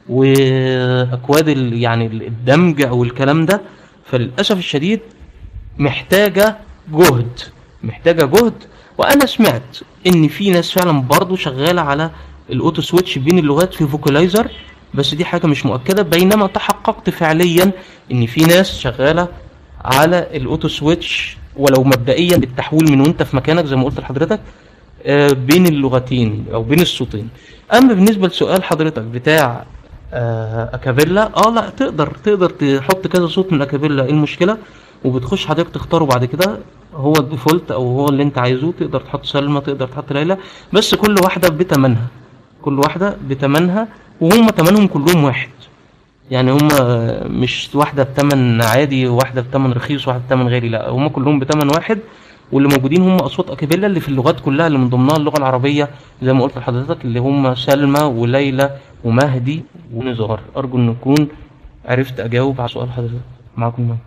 B: واكواد ال- يعني الدمج او الكلام ده فللاسف الشديد محتاجه جهد محتاجه جهد وانا سمعت ان في ناس فعلا برضو شغاله على الاوتو سويتش بين اللغات في فوكالايزر بس دي حاجه مش مؤكده بينما تحققت فعليا ان في ناس شغاله على الاوتو سويتش ولو مبدئيا بالتحويل من وانت في مكانك زي ما قلت لحضرتك آه، بين اللغتين او بين الصوتين اما بالنسبه لسؤال حضرتك بتاع آه، اكابيلا اه لا تقدر تقدر تحط كذا صوت من اكابيلا ايه المشكله وبتخش حضرتك تختاره بعد كده هو الديفولت او هو اللي انت عايزه تقدر تحط سلمى تقدر تحط ليلى بس كل واحده بتمنها كل واحده بتمنها وهم تمنهم كلهم واحد يعني هم مش واحده بتمن عادي وواحده بتمن رخيص وواحده بتمن غالي لا هم كلهم بتمن واحد واللي موجودين هم اصوات اكابيلا اللي في اللغات كلها اللي من ضمنها اللغه العربيه زي ما قلت لحضرتك اللي هم سلمى وليلى ومهدي ونزار ارجو ان اكون عرفت اجاوب على سؤال حضرتك معاكم المايك.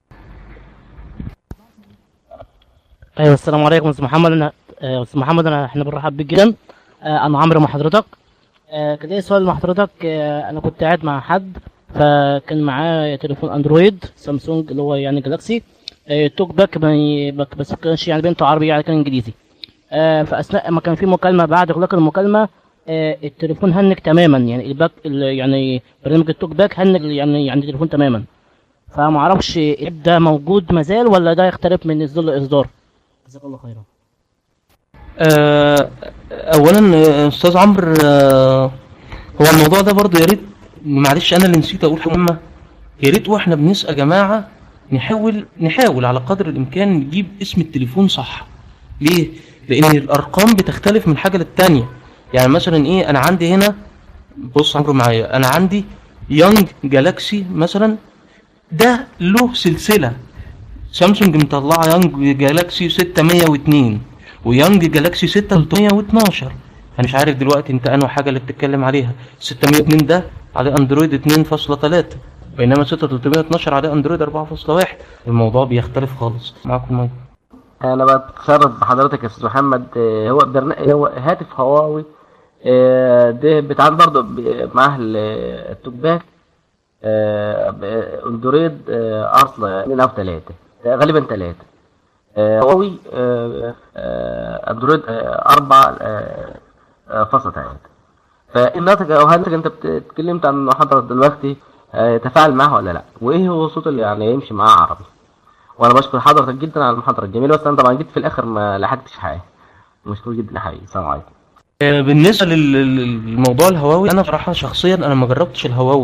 F: ايوه السلام عليكم استاذ محمد انا آه، استاذ محمد انا احنا بنرحب بيك جدا آه، انا عمرو مع حضرتك آه، كان ليا سؤال مع حضرتك آه، انا كنت قاعد مع حد فكان معاه تليفون اندرويد سامسونج اللي هو يعني جالاكسي آه، توك باك ما ي- بك- بس ما كانش يعني بينته عربي يعني كان انجليزي آه، فاثناء ما كان في مكالمه بعد اغلاق المكالمه آه، التليفون هنج تماما يعني الباك ال- يعني برنامج التوك باك هنج يعني يعني التليفون تماما فما اعرفش العيب ده موجود مازال ولا ده يختلف من اصدار لاصدار جزاك الله خيرا
B: آه، اولا آه، استاذ عمرو آه، هو الموضوع ده برضه يا ريت معلش انا اللي نسيت اقول حاجه مهمه يا ريت واحنا بنسال يا جماعه نحاول نحاول على قدر الامكان نجيب اسم التليفون صح ليه لان الارقام بتختلف من حاجه للتانيه يعني مثلا ايه انا عندي هنا بص عمرو معايا انا عندي يونج جالاكسي مثلا ده له سلسله سامسونج مطلعه يانج جالاكسي 602 ويانج جالاكسي 6312 انا مش عارف دلوقتي انت انه حاجه اللي بتتكلم عليها 602 ده عليه اندرويد 2.3 بينما 6312 عليه اندرويد 4.1 الموضوع بيختلف خالص معاكم مايك
G: انا بتشرف بحضرتك يا استاذ محمد آه، هو برنامج هو هاتف هواوي آه، ده بيتعامل برضه ب- مع ال- التوك باك آه، ب- اندرويد آه، اصل اثنين او ثلاثه غالبا ثلاثه هواوي آه، آه، اندرويد آه، أربعة آه، آه، فاصلة ثلاثة فالناتج او هل انت بت- اتكلمت عن المحاضرة دلوقتي آه، تفاعل معها ولا لا وايه هو الصوت اللي يعني يمشي معاه عربي وانا بشكر حضرتك جدا على المحاضرة الجميلة بس انا طبعا جيت في الاخر ما لحقتش حاجة مشكور جدا يا حقيقي السلام عليكم
B: آه، بالنسبه لل- لل- للموضوع الهواوي انا بصراحه شخصيا انا ما جربتش الهواوي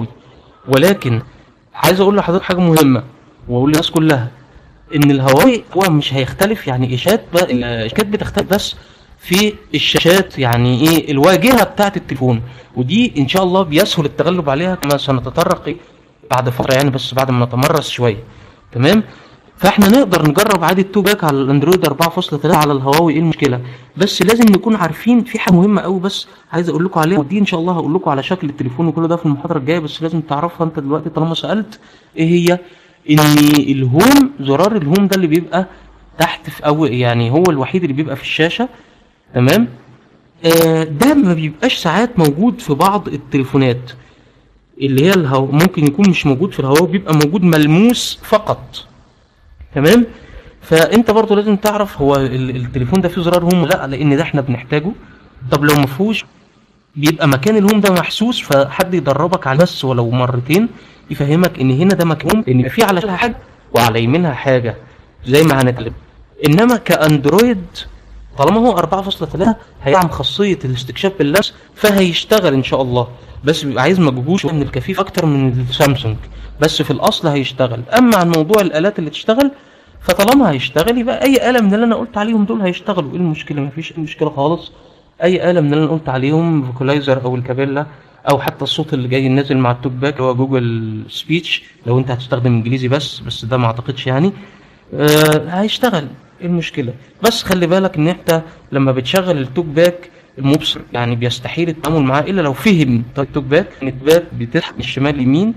B: ولكن عايز اقول لحضرتك حاجه مهمه واقول للناس كلها ان الهواوي هو مش هيختلف يعني اشات بقى الاشات بتختلف بس في الشاشات يعني ايه الواجهه بتاعه التليفون ودي ان شاء الله بيسهل التغلب عليها كما سنتطرق بعد فتره يعني بس بعد ما نتمرس شويه تمام فاحنا نقدر نجرب عادي التو باك على الاندرويد 4.3 على الهواوي ايه المشكله بس لازم نكون عارفين في حاجه مهمه قوي بس عايز اقول لكم عليها ودي ان شاء الله هقول لكم على شكل التليفون وكل ده في المحاضره الجايه بس لازم تعرفها انت دلوقتي طالما سالت ايه هي ان الهوم زرار الهوم ده اللي بيبقى تحت في او يعني هو الوحيد اللي بيبقى في الشاشه تمام آه ده ما بيبقاش ساعات موجود في بعض التليفونات اللي هي الهو... ممكن يكون مش موجود في الهواء بيبقى موجود ملموس فقط تمام فانت برضو لازم تعرف هو ال- التليفون ده فيه زرار هوم ولا لا لان ده احنا بنحتاجه طب لو ما فيهوش بيبقى مكان الهوم ده محسوس فحد يدربك على بس ولو مرتين يفهمك ان هنا ده مكان ان يبقى في على شمالها حاجه وعلى يمينها حاجه زي ما هنتكلم انما كاندرويد طالما هو 4.3 هيدعم خاصيه الاستكشاف باللمس فهيشتغل ان شاء الله بس بيبقى عايز مجهود شويه من الكفيف اكتر من السامسونج بس في الاصل هيشتغل اما عن موضوع الالات اللي تشتغل فطالما هيشتغل يبقى اي آلة من اللي انا قلت عليهم دول هيشتغلوا ايه المشكله مفيش اي مشكله خالص اي آلة من اللي انا قلت عليهم فوكولايزر او الكابيلا او حتى الصوت اللي جاي نازل مع التوك باك هو جوجل سبيتش لو انت هتستخدم انجليزي بس بس ده ما اعتقدش يعني آه هيشتغل ايه المشكله بس خلي بالك ان انت لما بتشغل التوك باك المبصر يعني بيستحيل التعامل معاه الا لو فهم التوك باك ان التوك باك بتسحب من الشمال يمين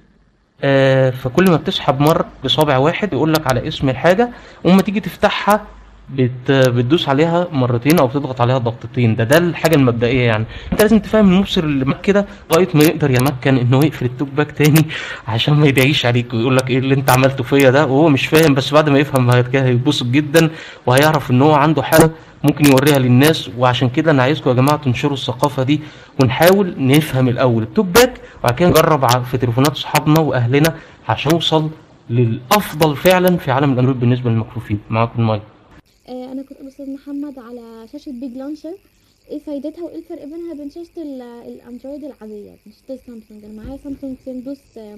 B: آه، فكل ما بتسحب مرة بصابع واحد يقول لك على اسم الحاجة وأما تيجي تفتحها بت... بتدوس عليها مرتين او بتضغط عليها ضغطتين ده ده الحاجه المبدئيه يعني انت لازم تفهم المبصر اللي معاك كده لغايه ما يقدر يتمكن انه يقفل التوك باك تاني عشان ما يدعيش عليك ويقول لك ايه اللي انت عملته فيا ده وهو مش فاهم بس بعد ما يفهم بعد كده هيتبسط جدا وهيعرف ان هو عنده حاجه ممكن يوريها للناس وعشان كده انا عايزكم يا جماعه تنشروا الثقافه دي ونحاول نفهم الاول التوك باك وبعد كده نجرب ع- في تليفونات اصحابنا واهلنا عشان نوصل للافضل فعلا في عالم الاندرويد بالنسبه للمكفوفين معاكم المايك
H: آه، انا كنت استاذ محمد على شاشه بيج لانشر ايه فايدتها وايه الفرق بينها وبين شاشه ال- الاندرويد العاديه مش شاشه السامسونج انا معايا سامسونج سيندوس آه،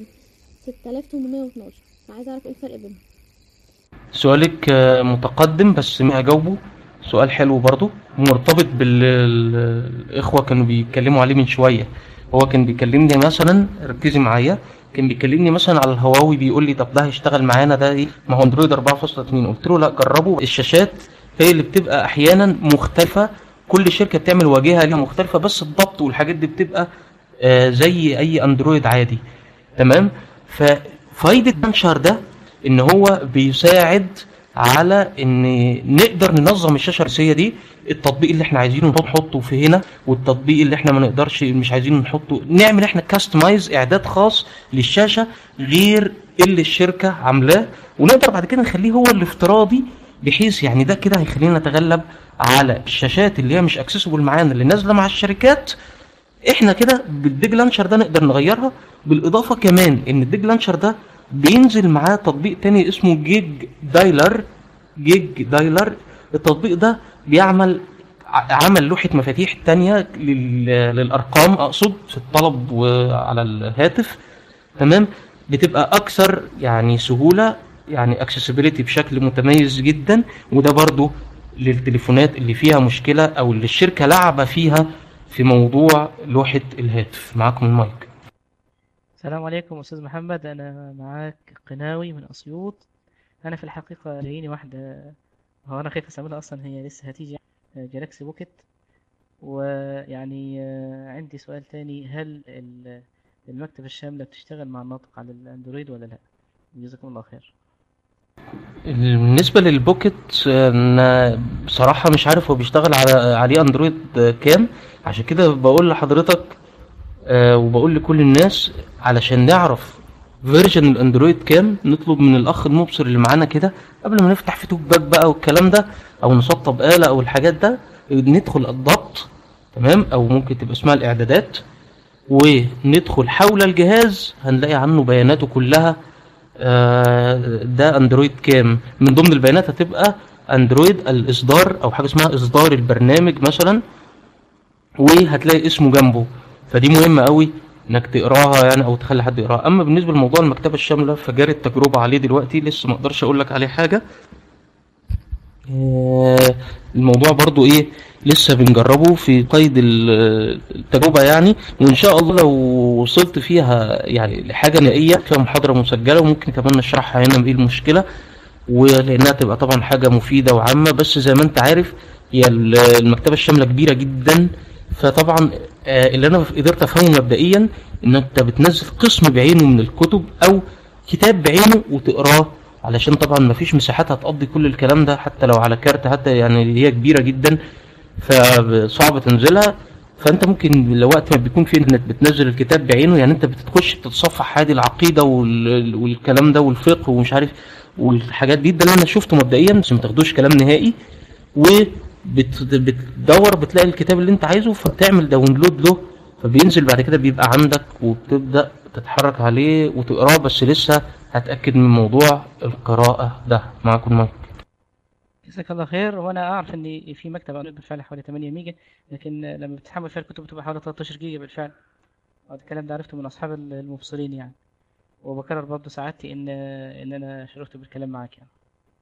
H: 6812 فعايزه اعرف ايه الفرق بينهم
B: سؤالك آه، متقدم بس ما هجاوبه سؤال حلو برضو مرتبط بالاخوه كانوا بيتكلموا عليه من شويه هو كان بيكلمني مثلا ركزي معايا كان بيكلمني مثلا على الهواوي بيقول لي طب ده هيشتغل معانا ده ايه ما هو اندرويد 4.2 قلت له لا جربوا الشاشات هي اللي بتبقى احيانا مختلفه كل شركه بتعمل واجهه ليها مختلفه بس الضبط والحاجات دي بتبقى آه، زي اي اندرويد عادي تمام ففايده بنشر ده ان هو بيساعد على ان نقدر ننظم الشاشه الرئيسيه دي التطبيق اللي احنا عايزينه نحطه في هنا والتطبيق اللي احنا ما نقدرش مش عايزينه نحطه نعمل احنا كاستمايز اعداد خاص للشاشه غير اللي الشركه عاملاه ونقدر بعد كده نخليه هو الافتراضي بحيث يعني ده كده هيخلينا نتغلب على الشاشات اللي هي مش اكسسبل معانا اللي نازله مع الشركات احنا كده بالديج لانشر ده نقدر نغيرها بالاضافه كمان ان الديج لانشر ده بينزل معاه تطبيق تاني اسمه جيج دايلر جيج دايلر التطبيق ده بيعمل ع- عمل لوحة مفاتيح تانية لل- للأرقام أقصد في الطلب وعلى الهاتف تمام بتبقى أكثر يعني سهولة يعني accessibility بشكل متميز جدا وده برضو للتليفونات اللي فيها مشكلة أو اللي الشركة لعبة فيها في موضوع لوحة الهاتف معاكم المايك
F: السلام عليكم أستاذ محمد أنا معاك قناوي من أسيوط أنا في الحقيقة جايني واحدة هو أنا خايف أسميها أصلا هي لسه هتيجي جالاكسي بوكيت ويعني آه، عندي سؤال تاني هل ال- المكتبة الشاملة بتشتغل مع الناطق على الأندرويد ولا لأ؟ جزاكم الله خير
B: بالنسبة للبوكيت انا بصراحة مش عارف هو بيشتغل على عليه اندرويد كام عشان كده بقول لحضرتك آه، وبقول لكل الناس علشان نعرف فيرجن الاندرويد كام نطلب من الاخ المبصر اللي معانا كده قبل ما نفتح في توك باك بقى والكلام ده او نسطب آلة او الحاجات ده ندخل الضبط تمام او ممكن تبقى اسمها الاعدادات وندخل حول الجهاز هنلاقي عنه بياناته كلها آه، ده اندرويد كام من ضمن البيانات هتبقى اندرويد الاصدار او حاجه اسمها اصدار البرنامج مثلا وهتلاقي اسمه جنبه فدي مهمه قوي انك تقراها يعني او تخلي حد يقراها اما بالنسبه لموضوع المكتبه الشامله فجاري التجربه عليه دلوقتي لسه ما اقدرش اقول لك عليه حاجه آه، الموضوع برضو ايه لسه بنجربه في قيد ال- التجربة يعني وان شاء الله لو وصلت فيها يعني لحاجة نهائية فيها محاضرة مسجلة وممكن كمان نشرحها هنا بايه المشكلة ولانها تبقى طبعا حاجة مفيدة وعامة بس زي ما انت عارف هي ال- المكتبة الشاملة كبيرة جدا فطبعا آه، اللي انا قدرت افهمه مبدئيا ان انت بتنزل قسم بعينه من الكتب او كتاب بعينه وتقراه علشان طبعا مفيش مساحات هتقضي كل الكلام ده حتى لو على كارت حتى يعني هي كبيره جدا فصعب تنزلها فانت ممكن لو وقت ما بيكون في انك بتنزل الكتاب بعينه يعني انت بتخش تتصفح عادي العقيده وال... والكلام ده والفقه ومش عارف والحاجات دي ده اللي انا شفته مبدئيا بس ما تاخدوش كلام نهائي وبتدور بتلاقي الكتاب اللي انت عايزه فبتعمل داونلود له فبينزل بعد كده بيبقى عندك وبتبدا تتحرك عليه وتقراه بس لسه هتاكد من موضوع القراءه ده معاكم مايك
I: جزاك الله خير وانا اعرف ان في مكتب أندرويد بالفعل حوالي 8 ميجا لكن لما بتحمل فيها الكتب بتبقى حوالي 13 جيجا بالفعل وهذا الكلام ده عرفته من اصحاب المبصرين يعني وبكرر برضه سعادتي ان ان انا شرفت بالكلام معاك يعني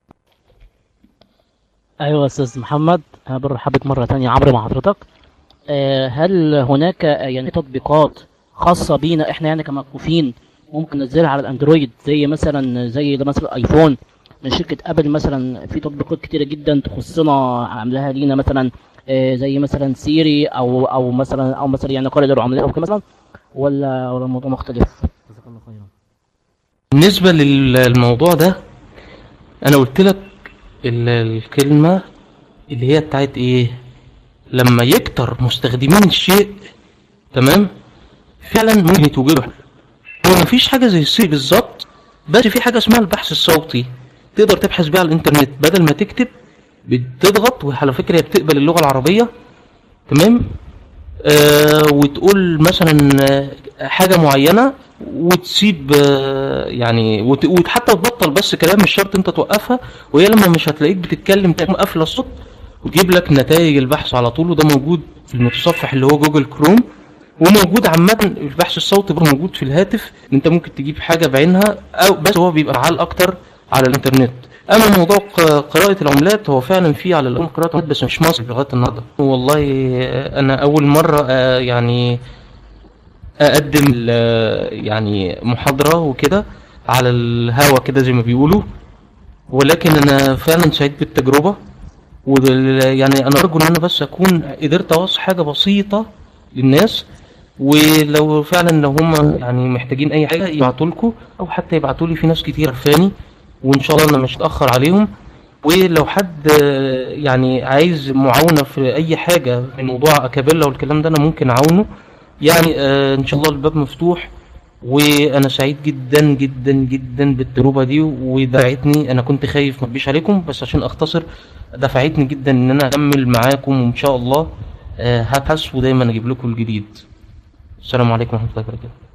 F: ايوه يا استاذ محمد انا برحب بك مره تانية عمرو مع حضرتك آه، هل هناك آه، يعني تطبيقات خاصه بينا احنا يعني كمكفوفين ممكن ننزلها على الاندرويد زي مثلا زي ده مثلا ايفون من شركه ابل مثلا في تطبيقات كتيره جدا تخصنا عاملاها لينا مثلا آه، زي مثلا سيري او او مثلا او مثلا يعني قرية العملاء او كده مثلا ولا ولا الموضوع مختلف جزاك الله خيرا
B: بالنسبة للموضوع ده أنا قلت لك ال- الكلمة اللي هي بتاعت إيه لما يكتر مستخدمين الشيء تمام فعلا ممكن يتوجده هو مفيش حاجة زي السي بالظبط بس في حاجة اسمها البحث الصوتي تقدر تبحث بيها على الإنترنت بدل ما تكتب بتضغط وعلى فكرة هي بتقبل اللغة العربية تمام آه وتقول مثلا آه، حاجة معينة وتسيب آه، يعني وت- وحتى تبطل بس كلام مش شرط انت توقفها وهي لما مش هتلاقيك بتتكلم تقوم قافله الصوت وتجيب لك نتائج البحث على طول وده موجود في المتصفح اللي هو جوجل كروم وموجود عامة البحث الصوتي برضه موجود في الهاتف ان انت ممكن تجيب حاجة بعينها او بس هو بيبقى فعال اكتر على الانترنت اما موضوع ق- قراءة العملات هو فعلا في على الأم قراءة عملات بس مش مصري لغاية النهاردة والله آه، انا اول مرة آه، يعني اقدم ال- يعني محاضرة وكده على الهوا كده زي ما بيقولوا ولكن انا فعلا سعيد بالتجربة وال- يعني انا ارجو ان انا بس اكون قدرت اوصل حاجة بسيطة للناس ولو فعلا لو هم يعني محتاجين اي حاجة يبعتوا لكم او حتى يبعتوا لي في ناس كتير عارفاني وان شاء الله انا مش هتاخر عليهم ولو حد آه، يعني عايز معاونة في اي حاجة من موضوع اكابيلا والكلام ده انا ممكن اعاونه يعني آه، ان شاء الله الباب مفتوح وانا سعيد جدا جدا جدا بالتجربه دي ودفعتني انا كنت خايف ما اجيش عليكم بس عشان اختصر دفعتني جدا ان انا اكمل معاكم وان شاء الله آه، هبحث ودايما اجيب لكم الجديد السلام عليكم ورحمه الله وبركاته